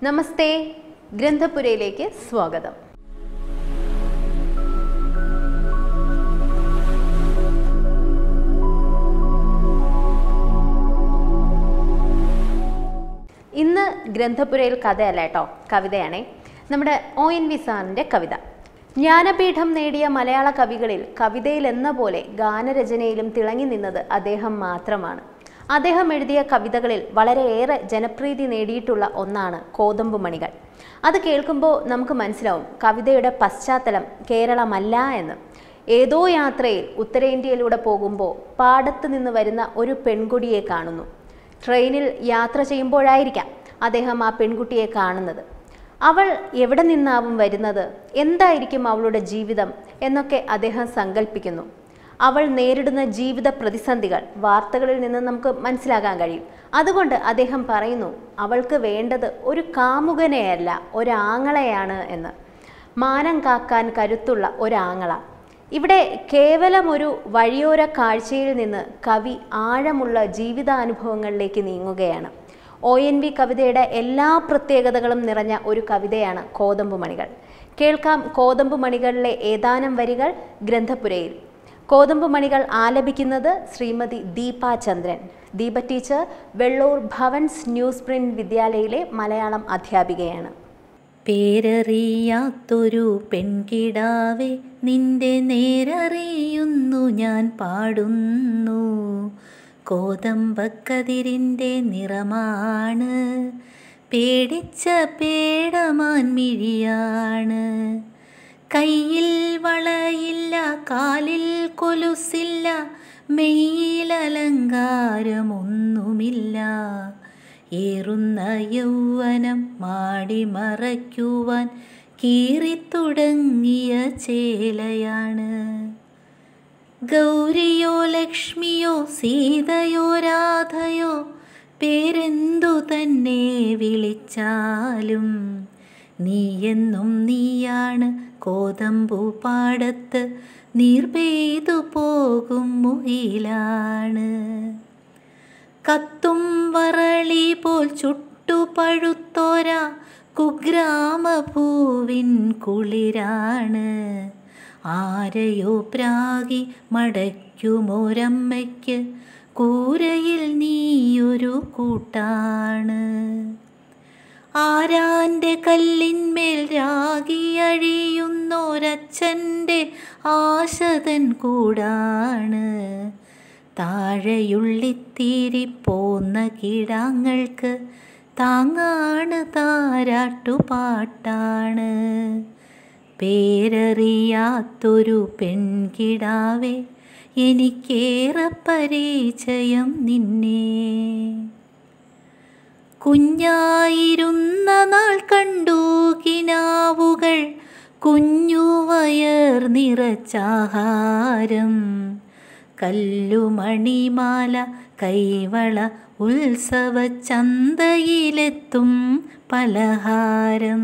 നമസ്തേ ഗ്രന്ഥപുരയിലേക്ക് സ്വാഗതം ഇന്ന് ഗ്രന്ഥപുരയിൽ കഥയല്ല കേട്ടോ കവിതയാണേ നമ്മുടെ ഒ എൻ വി സാറിൻ്റെ കവിത ജ്ഞാനപീഠം നേടിയ മലയാള കവികളിൽ കവിതയിൽ എന്ന പോലെ ഗാനരചനയിലും തിളങ്ങി നിന്നത് അദ്ദേഹം മാത്രമാണ് അദ്ദേഹം എഴുതിയ കവിതകളിൽ വളരെയേറെ ജനപ്രീതി നേടിയിട്ടുള്ള ഒന്നാണ് കോതമ്പുമണികൾ അത് കേൾക്കുമ്പോൾ നമുക്ക് മനസ്സിലാവും കവിതയുടെ പശ്ചാത്തലം കേരളമല്ല എന്ന് ഏതോ യാത്രയിൽ ഉത്തരേന്ത്യയിലൂടെ പോകുമ്പോൾ പാടത്ത് നിന്ന് വരുന്ന ഒരു പെൺകുടിയെ കാണുന്നു ട്രെയിനിൽ യാത്ര ചെയ്യുമ്പോഴായിരിക്കാം അദ്ദേഹം ആ പെൺകുട്ടിയെ കാണുന്നത് അവൾ എവിടെ നിന്നാവും വരുന്നത് എന്തായിരിക്കും അവളുടെ ജീവിതം എന്നൊക്കെ അദ്ദേഹം സങ്കല്പിക്കുന്നു അവൾ നേരിടുന്ന ജീവിത പ്രതിസന്ധികൾ വാർത്തകളിൽ നിന്ന് നമുക്ക് മനസ്സിലാക്കാൻ കഴിയും അതുകൊണ്ട് അദ്ദേഹം പറയുന്നു അവൾക്ക് വേണ്ടത് ഒരു കാമുകനെയല്ല ഒരാങ്ങളെയാണ് എന്ന് മാനം കാക്കാൻ കരുത്തുള്ള ഒരാങ്ങള ഇവിടെ കേവലം ഒരു വഴിയോര കാഴ്ചയിൽ നിന്ന് കവി ആഴമുള്ള ജീവിതാനുഭവങ്ങളിലേക്ക് നീങ്ങുകയാണ് ഒ എൻ വി കവിതയുടെ എല്ലാ പ്രത്യേകതകളും നിറഞ്ഞ ഒരു കവിതയാണ് കോതമ്പുമണികൾ കേൾക്കാം കോതമ്പുമണികളിലെ ഏതാനും വരികൾ ഗ്രന്ഥപുരയിൽ കോതമ്പുമണികൾ ആലപിക്കുന്നത് Srimathi Deepa Chandran Deepa teacher Vellur Bhavans news print വിദ്യാലയയിലെ മലയാളം അധ്യാപികയാണ് പേരറിയാത്തൊരു പെൺകിടാവെ നിന്റെ നേരറിയുന്നു ഞാൻ പാടുന്നു കോതമ്പക്കതിരിൻ്റെ നിറമാണ് പേടിച്ച പേടമാൻ മിഴിയാണ് കയ്യിൽ വളയില്ല കാലിൽ കൊലുസില്ല മെയ്യിലലങ്കാരമൊന്നുമില്ല ഏറുന്ന യൗവനം മാടി മറയ്ക്കുവാൻ കീറിത്തുടങ്ങിയ ചേലയാണ് ഗൗരിയോ ലക്ഷ്മിയോ സീതയോ രാധയോ പേരെന്തു തന്നെ വിളിച്ചാലും നീയെന്നും നീയാണ് കോതമ്പു പാടത്ത് നീർ പെയ്തു പോകും മുയിലാണ് കത്തും വറളി പോൽ ചുട്ടുപഴുത്തോര കുഗ്രാമഭൂവിൻ കുളിരാണ് ആരെയോ പ്രാഗി മടയ്ക്കുമൊരമ്മയ്ക്ക് കൂരയിൽ നീയൊരു കൂട്ടാണ് ആരാൻ്റെ കല്ലിന്മേൽ രാഗി അഴിയുന്നൊരച്ഛൻ്റെ ആശതൻ കൂടാണ് താഴെയുള്ളിത്തീരി പോന്ന കിടാങ്ങൾക്ക് താങ്ങാണ് താരാട്ടുപാട്ടാണ് പേരറിയാത്തൊരു പെൺകിടാവെ എനിക്കേറെ പരിചയം നിന്നെ കുഞ്ഞായിരുന്ന നാൾ കണ്ടു കിനാവുകൾ കുഞ്ഞുവയർ നിറച്ചാഹാരം കല്ലുമണിമാല കൈവള ഉത്സവ ചന്തയിലെത്തും പലഹാരം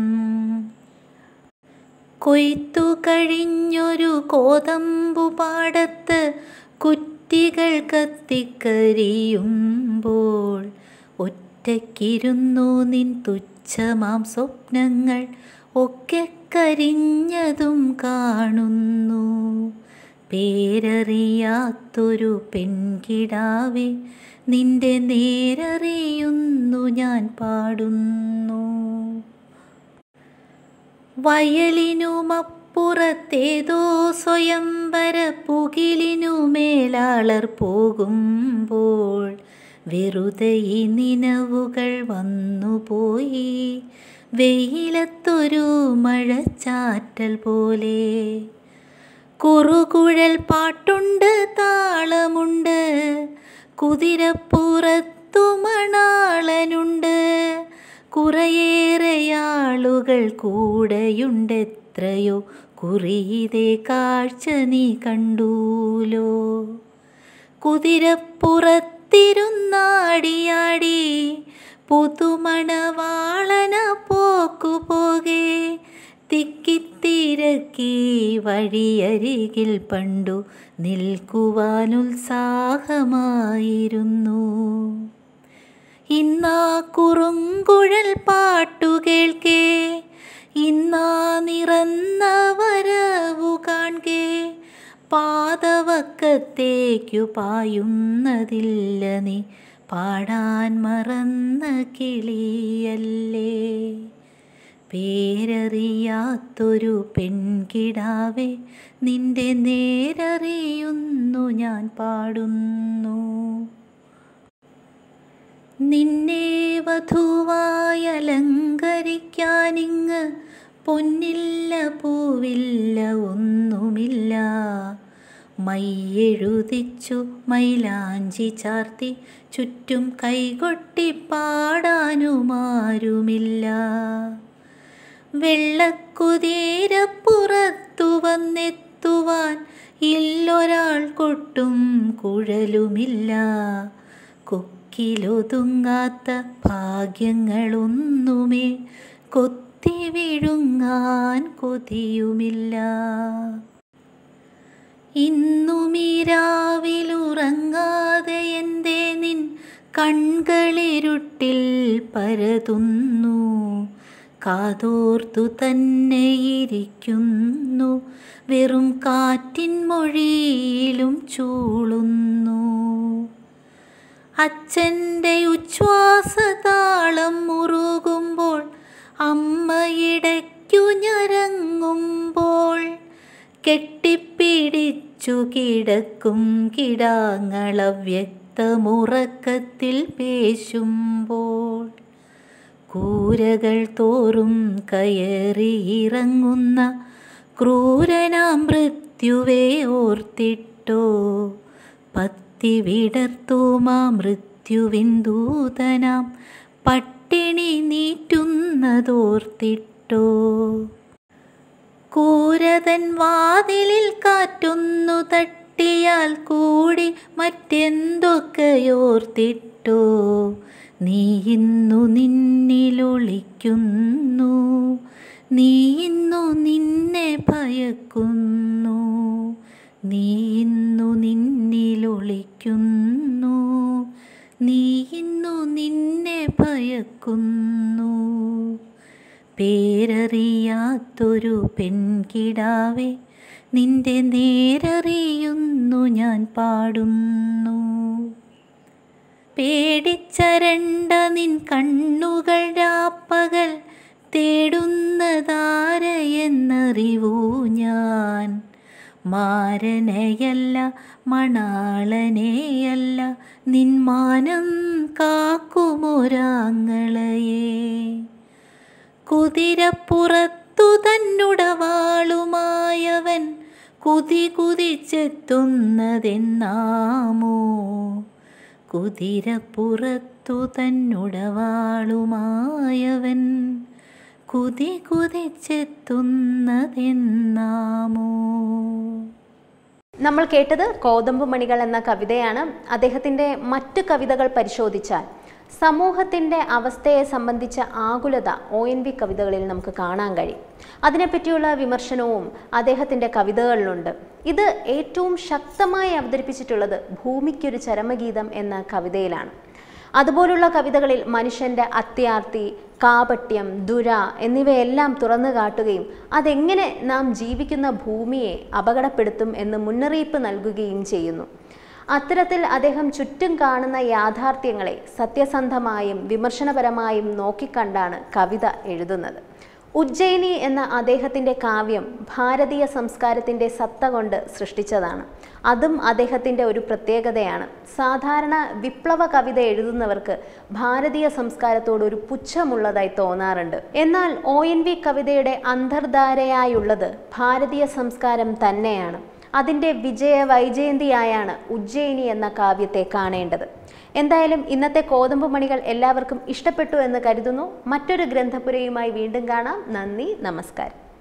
കൊയ്ത്തു കഴിഞ്ഞൊരു കോതമ്പു പാടത്ത് കുറ്റികൾ കത്തിക്കരിയുമ്പോൾ ഒറ്റയ്ക്കിരുന്നു നിൻ തുച്ഛമാം സ്വപ്നങ്ങൾ ഒക്കെ കരിഞ്ഞതും കാണുന്നു പേരറിയാത്തൊരു പെൺകിടാവെ നിന്റെ നേരറിയുന്നു ഞാൻ പാടുന്നു വയലിനുമപ്പുറത്തേതോ സ്വയംവര പുകിലിനു മേലാളർ പോകുമ്പോൾ വെറുതെ ഈ നിനവുകൾ വന്നുപോയി വെയിലത്തൊരു മഴച്ചാറ്റൽ പോലെ കുറുകുഴൽ പാട്ടുണ്ട് താളമുണ്ട് കുതിരപ്പുറത്തു മണാളനുണ്ട് കുറേയേറെ ആളുകൾ കൂടെയുണ്ടെത്രയോ കുറിയതേ കാഴ്ച നീ കണ്ടൂലോ കുതിരപ്പുറത്തിരുന്നാടിയാടി പുതുമണവാളന പോക്കുപോകെ തിക്കിത്തിരക്കി വഴിയരികിൽ പണ്ടു നിൽക്കുവാനുത്സാഹമായിരുന്നു ഇന്നാ കുറുങ്കുഴൽ പാട്ടുകേ കേൾക്കേ ഇന്നാ നിറന്ന വരവു കാൺകേ പാതവക്കത്തേക്കു പായുന്നതില്ല നീ പാടാൻ മറന്ന കിളിയല്ലേ പേരറിയാത്തൊരു പെൺകിടാവെ നിന്റെ നേരറിയുന്നു ഞാൻ പാടുന്നു നിന്നെ വധുവായി അലങ്കരിക്കാനിങ്ങ് പൊന്നില്ല പൂവില്ല ഒന്നുമില്ല മയ്യെഴുതിച്ചു മൈലാഞ്ചി ചാർത്തി ചുറ്റും കൈകൊട്ടി പാടാനുമാരുമില്ല വെള്ളക്കുതിരപ്പുറത്തു വന്നെത്തുവാൻ ഇല്ലൊരാൾ കൊട്ടും കുഴലുമില്ല കൊക്കിലൊതുങ്ങാത്ത ഭാഗ്യങ്ങളൊന്നുമേ കൊത്തി വിഴുങ്ങാൻ കൊതിയുമില്ല ഇന്നുമീരാവിലുറങ്ങാതെ എന്തേ നിൻ കൺകളിരുട്ടിൽ പരതുന്നു കാതോർത്തു തന്നെ ഇരിക്കുന്നു വെറും കാറ്റിൻ മൊഴിയിലും ചൂളുന്നു അച്ഛൻ്റെ ഉച്ഛ്വാസതാളം മുറുകുമ്പോൾ അമ്മയിടയ്ക്കു ഞരങ്ങുമ്പോൾ കെട്ടിപ്പിടിച്ചു കിടക്കും കിടാങ്ങളവ്യക്തമുറക്കത്തിൽ പേശുമ്പോൾ കൂരകൾ തോറും കയറിയിറങ്ങുന്ന ക്രൂരനാം മൃത്യുവേ ഓർത്തിട്ടോ പത്തി വിടർത്തുമാ മൃത്യുവിൻ ദൂതനാം പട്ടിണി നീറ്റുന്നതോർത്തിട്ടോ കൂരതൻ വാതിലിൽ കാറ്റൊന്നു തട്ടിയാൽ കൂടി മറ്റെന്തൊക്കെയോർത്തിട്ടോ നീ ഇന്നു നിന്നിലൊളിക്കുന്നു നീ ഇന്നു നിന്നെ ഭയക്കുന്നു നീ ഇന്നു നിന്നിലൊളിക്കുന്നു നീ ഇന്നു നിന്നെ ഭയക്കുന്നു പേരറിയാത്തൊരു പെൺകിടാവെ നിന്റെ നേരറിയുന്നു ഞാൻ പാടുന്നു പേടിച്ചരണ്ട നിൻ കണ്ണുകൾ രാപ്പകൽ തേടുന്നതാരയെന്നറിവൂ ഞാൻ മാരനെയല്ല മണാളനെയല്ല നിന്മാനം കാക്കുമൊരാങ്ങളയെ കുതിരപ്പുറത്തു തന്നുടവാളുമായവൻ കുതി കുതിച്ചെത്തുന്നതെന്നാമോ കുതിരപ്പുറത്തു തന്നുടവാളുമായവൻ കുതി കുതിച്ചെത്തുന്നതെന്നാമോ നമ്മൾ കേട്ടത് കോതമ്പ് മണികൾ എന്ന കവിതയാണ് അദ്ദേഹത്തിൻ്റെ മറ്റ് കവിതകൾ പരിശോധിച്ചാൽ സമൂഹത്തിൻ്റെ അവസ്ഥയെ സംബന്ധിച്ച ആകുലത ഒ എൻ വി കവിതകളിൽ നമുക്ക് കാണാൻ കഴിയും അതിനെപ്പറ്റിയുള്ള വിമർശനവും അദ്ദേഹത്തിൻ്റെ കവിതകളിലുണ്ട് ഇത് ഏറ്റവും ശക്തമായി അവതരിപ്പിച്ചിട്ടുള്ളത് ഭൂമിക്കൊരു ചരമഗീതം എന്ന കവിതയിലാണ് അതുപോലുള്ള കവിതകളിൽ മനുഷ്യൻ്റെ അത്യാർത്തി കാപട്യം ദുര എന്നിവയെല്ലാം തുറന്നു കാട്ടുകയും അതെങ്ങനെ നാം ജീവിക്കുന്ന ഭൂമിയെ അപകടപ്പെടുത്തും എന്ന് മുന്നറിയിപ്പ് നൽകുകയും ചെയ്യുന്നു അത്തരത്തിൽ അദ്ദേഹം ചുറ്റും കാണുന്ന യാഥാർത്ഥ്യങ്ങളെ സത്യസന്ധമായും വിമർശനപരമായും നോക്കിക്കണ്ടാണ് കവിത എഴുതുന്നത് ഉജ്ജയിനി എന്ന അദ്ദേഹത്തിൻ്റെ കാവ്യം ഭാരതീയ സംസ്കാരത്തിൻ്റെ സത്ത കൊണ്ട് സൃഷ്ടിച്ചതാണ് അതും അദ്ദേഹത്തിൻ്റെ ഒരു പ്രത്യേകതയാണ് സാധാരണ വിപ്ലവ കവിത എഴുതുന്നവർക്ക് ഭാരതീയ സംസ്കാരത്തോട് ഒരു പുച്ഛമുള്ളതായി തോന്നാറുണ്ട് എന്നാൽ ഒ എൻ വി കവിതയുടെ അന്തർധാരയായുള്ളത് ഭാരതീയ സംസ്കാരം തന്നെയാണ് അതിൻ്റെ വിജയ വൈജയന്തിയായാണ് ഉജ്ജയിനി എന്ന കാവ്യത്തെ കാണേണ്ടത് എന്തായാലും ഇന്നത്തെ കോതമ്പ് മണികൾ എല്ലാവർക്കും ഇഷ്ടപ്പെട്ടു എന്ന് കരുതുന്നു മറ്റൊരു ഗ്രന്ഥപുരയുമായി വീണ്ടും കാണാം നന്ദി നമസ്കാരം